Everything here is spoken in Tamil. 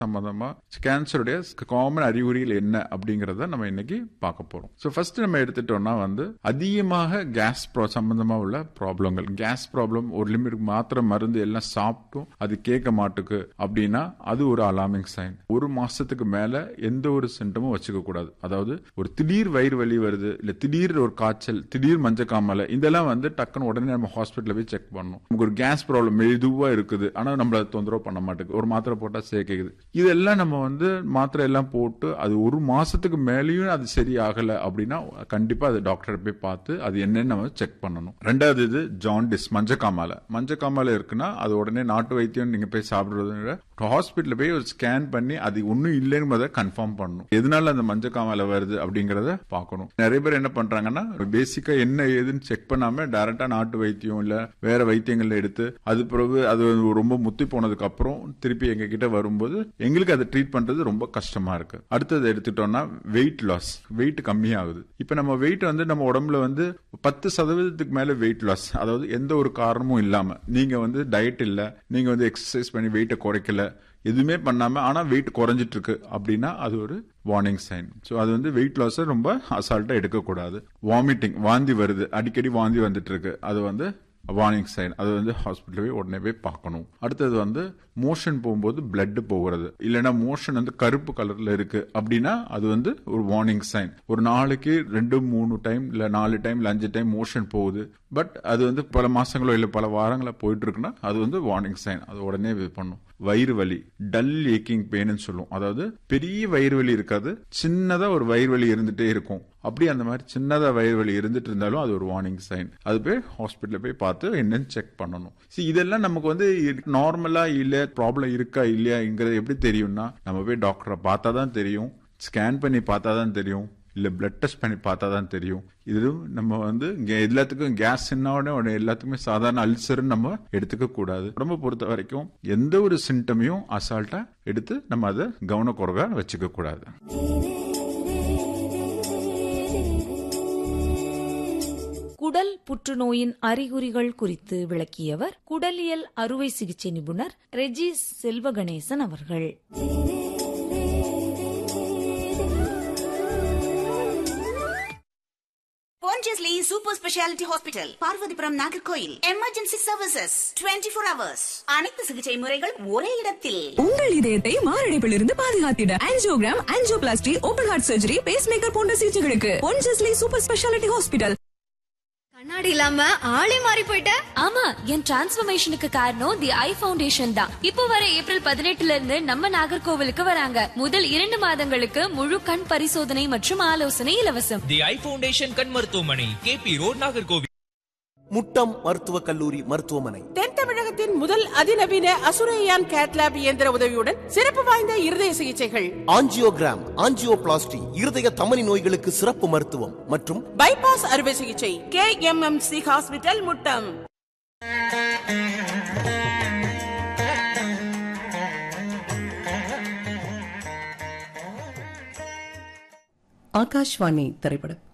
சம்பந்தமா கேன்சருடைய காமன் அறிகுறிகள் என்ன அப்படிங்கறத நம்ம இன்னைக்கு பார்க்க போறோம் ஸோ ஃபர்ஸ்ட் நம்ம எடுத்துட்டோம்னா வந்து அதிகமாக கேஸ் ப்ரா சம்பந்தமா உள்ள ப்ராப்ளங்கள் கேஸ் ப்ராப்ளம் ஒரு லிமிட் மாத்திரை மருந்து எல்லாம் சாப்பிட்டும் அது கேட்க மாட்டுக்கு அப்படின்னா அது ஒரு அலார்மிங் சைன் ஒரு மாசத்துக்கு மேல எந்த ஒரு சிம்டமும் வச்சுக்க கூடாது அதாவது ஒரு திடீர் வயிறு வலி வருது இல்ல திடீர் ஒரு காய்ச்சல் திடீர் மஞ்சக்காமலை இதெல்லாம் வந்து டக்குன்னு உடனே நம்ம ஹாஸ்பிட்டல்ல போய் செக் பண்ணணும் நமக்கு ஒரு கேஸ் ப்ராப்ளம் மெதுவா இருக்குது ஆனா நம்மள தொந்தரவு பண்ண மாட்டேங்குது ஒரு மாத்திரை போட்டா சேர்க்குது இதெல்லாம் நம்ம வந்து மாத்திரை எல்லாம் போட்டு அது ஒரு மாசத்துக்கு மேலேயும் அது சரி ஆகல அப்படின்னா கண்டிப்பா அது டாக்டரை போய் பார்த்து அது என்னன்னு நம்ம செக் பண்ணணும் ரெண்டாவது இது ஜாண்டிஸ் மஞ்சக்காமாலை மஞ்சக்காமாலை இருக்குன்னா அது உடனே நாட்டு வைத்தியம் நீங்க போய் சாப்பிடுறத விட ஹாஸ்பிட்டல் போய் ஒரு ஸ்கேன் பண்ணி அது ஒன்றும் இல்லைன்னு கன்ஃபார்ம் பண்ணணும் எதனால அந்த மஞ்சக்காமாலை வருது அப்படிங்கறத பார்க்கணும் நிறைய பேர் என்ன பண்றாங்கன்னா பேசிக்கா என்ன ஏதுன்னு செக் பண்ணாம டைரக்டா நாட்டு வைத்தியம் இல்ல வேற வைத்தியங்கள் எடுத்து அது பிறகு அது ரொம்ப முத்தி போனதுக்கு அப்புறம் திருப்பி எங்க கிட்ட வரும்போது எங்களுக்கு அதை ட்ரீட் பண்றது ரொம்ப கஷ்டமா இருக்கு அடுத்தது எடுத்துட்டோம்னா வெயிட் லாஸ் வெயிட் கம்மியாகுது இப்ப நம்ம வெயிட் வந்து நம்ம உடம்புல வந்து பத்து சதவீதத்துக்கு மேல வெயிட் லாஸ் அதாவது எந்த ஒரு காரணமும் இல்லாம நீங்க வந்து டயட் இல்ல நீங்க வந்து எக்ஸசைஸ் பண்ணி வெயிட்டை குறைக்கல எதுவுமே பண்ணாம ஆனா வெயிட் குறைஞ்சிட்டு இருக்கு அப்படின்னா அது ஒரு வார்னிங் சைன் ஸோ அது வந்து வெயிட் லாஸை ரொம்ப அசால்ட்டா எடுக்கக்கூடாது வாமிட்டிங் வாந்தி வருது அடிக்கடி வாந்தி வந்துட்டு இருக்கு அது வந்து வார்னிங் சைன் அது வந்து ஹாஸ்பிட்டல் போய் உடனே போய் பார்க்கணும் அடுத்தது வந்து மோஷன் போகும்போது பிளட் போகிறது இல்லைன்னா மோஷன் வந்து கருப்பு கலர்ல இருக்கு அப்படின்னா அது வந்து ஒரு வார்னிங் சைன் ஒரு நாளைக்கு ரெண்டு மூணு டைம் இல்ல நாலு டைம் இல்ல அஞ்சு டைம் மோஷன் போகுது பட் அது வந்து பல மாசங்களோ இல்ல பல வாரங்களோ போயிட்டு இருக்குன்னா அது வந்து வார்னிங் சைன் அது உடனே இது பண்ணும் வயிறு வலி டல் ஏக்கிங் பெயின்னு சொல்லுவோம் அதாவது பெரிய வயிறு வலி இருக்காது சின்னதா ஒரு வயிறு வலி இருந்துட்டே இருக்கும் அப்படி அந்த மாதிரி சின்னதா வயிறு வலி இருந்துட்டு இருந்தாலும் அது ஒரு வார்னிங் சைன் அது போய் ஹாஸ்பிட்டல்ல போய் பார்த்து என்னன்னு செக் பண்ணணும் See, இதெல்லாம் நமக்கு வந்து நார்மலா இல்ல ப்ராப்ளம் இருக்கா இல்லையாங்கிறது எப்படி தெரியும்னா நம்ம போய் டாக்டரை பார்த்தா தான் தெரியும் ஸ்கேன் பண்ணி பார்த்தா தான் தெரியும் இல்ல பிளட் டெஸ்ட் பண்ணி பார்த்தா தான் தெரியும் இது நம்ம வந்து இங்க எல்லாத்துக்கும் கேஸ் உடனே உடனே எல்லாத்துக்குமே சாதாரண அல்சர்னு நம்ம எடுத்துக்க கூடாது உடம்ப பொறுத்த வரைக்கும் எந்த ஒரு சிம்டமையும் அசால்ட்டா எடுத்து நம்ம அதை கவனக்குறைவா வச்சுக்க கூடாது குடல் புற்றுநோயின் அறிகுறிகள் குறித்து விளக்கியவர் குடலியல் அறுவை சிகிச்சை நிபுணர் ரெஜி செல்வகணேசன் அவர்கள் Pondicherry super speciality hospital Parvathipuram Nagercoil emergency services 24 four hours அனைத்து சிகிச்சை முறைகள் ஒரே இடத்தில் உங்கள் இதயத்தை மாரடைப்பிலிருந்து பாதுகாத்திட angiogram angioplasty open heart surgery pacemaker போன்ற சிகிச்சைகளுக்கு பொன்ஜஸ்லி சூப்பர் ஸ்பெஷாலிட்டி ஹாஸ்பிட்டல் கண்ணாடி இல்லாம ஆளே மாறி போயிட்ட ஆமா என் டிரான்ஸ்ஃபர்மேஷனுக்கு காரணம் தி ஐ ஃபவுண்டேஷன் தான் இப்போ வர ஏப்ரல் பதினெட்டுல இருந்து நம்ம நாகர்கோவிலுக்கு வராங்க முதல் இரண்டு மாதங்களுக்கு முழு கண் பரிசோதனை மற்றும் ஆலோசனை இலவசம் தி ஐ ஃபவுண்டேஷன் கண் மருத்துவமனை கேபி ரோட் நாகர்கோவில் முட்டம் மருத்துவக் கல்லூரி மருத்துவமனை தென் தமிழகத்தின் முதல் அதிநவீன அசுரையான் கேட்லாப் இயந்திர உதவியுடன் சிறப்பு வாய்ந்த இருதய சிகிச்சைகள் ஆஞ்சியோகிராம் ஆஞ்சியோபிளாஸ்டி இருதய தமனி நோய்களுக்கு சிறப்பு மருத்துவம் மற்றும் பைபாஸ் அறுவை சிகிச்சை K M M C hospital Muttam Akashvani திரைப்படம்